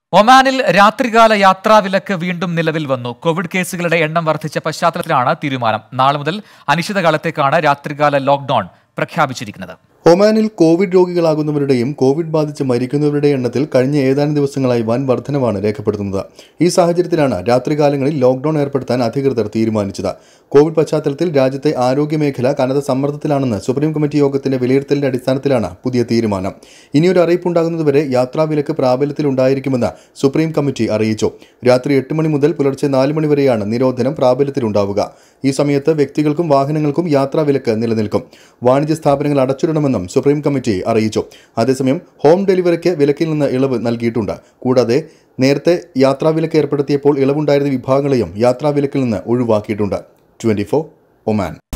ഒമാനിൽ രാത്രികാല യാത്രാവിലക്ക് വീണ്ടും നിലവിൽ വന്നു കോവിഡ് കേസുകളുടെ എണ്ണം വർദ്ധിച്ച പശ്ചാത്തലത്തിലാണ് തീരുമാനം നാളെ മുതൽ അനിശ്ചിതകാലത്തേക്കാണ് രാത്രികാല ലോക്ഡൌൺ പ്രഖ്യാപിച്ചിരിക്കുന്നത് ഒമാനിൽ കോവിഡ് രോഗികളാകുന്നവരുടെയും കോവിഡ് ബാധിച്ച് മരിക്കുന്നവരുടെയും എണ്ണത്തിൽ കഴിഞ്ഞ ഏതാനും ദിവസങ്ങളായി വൻ വർധനവാണ് രേഖപ്പെടുത്തുന്നത് ഈ സാഹചര്യത്തിലാണ് രാത്രികാലങ്ങളിൽ ലോക്ഡൌൺ ഏർപ്പെടുത്താൻ അധികൃതർ തീരുമാനിച്ചത് കോവിഡ് പശ്ചാത്തലത്തിൽ രാജ്യത്തെ ആരോഗ്യമേഖല കനത്ത സമ്മർദ്ദത്തിലാണെന്ന് സുപ്രീം കമ്മിറ്റി യോഗത്തിന്റെ വിലയിരുത്തലിന്റെ അടിസ്ഥാനത്തിലാണ് പുതിയ തീരുമാനം ഇനിയൊരു അറിയിപ്പുണ്ടാകുന്നതുവരെ യാത്രാവിലക്ക് പ്രാബല്യത്തിലുണ്ടായിരിക്കുമെന്ന് സുപ്രീം കമ്മിറ്റി അറിയിച്ചു രാത്രി എട്ട് മണി മുതൽ പുലർച്ചെ നാല് മണി വരെയാണ് നിരോധനം പ്രാബല്യത്തിലുണ്ടാവുക ഈ സമയത്ത് വ്യക്തികൾക്കും വാഹനങ്ങൾക്കും യാത്രാവിലക്ക് നിലനിൽക്കും വാണിജ്യ സ്ഥാപനങ്ങൾ അടച്ചിടണമെന്നും സുപ്രീം കമ്മിറ്റി അറിയിച്ചു അതേസമയം ഹോം ഡെലിവറിക്ക് വിലക്കിൽ നിന്ന് ഇളവ് നൽകിയിട്ടുണ്ട് കൂടാതെ നേരത്തെ യാത്രാവിലക്ക് ഏർപ്പെടുത്തിയപ്പോൾ ഇളവുണ്ടായിരുന്ന വിഭാഗങ്ങളെയും യാത്രാവിലക്കിൽ നിന്ന് ഒഴിവാക്കിയിട്ടുണ്ട് ട്വന്റി ഒമാൻ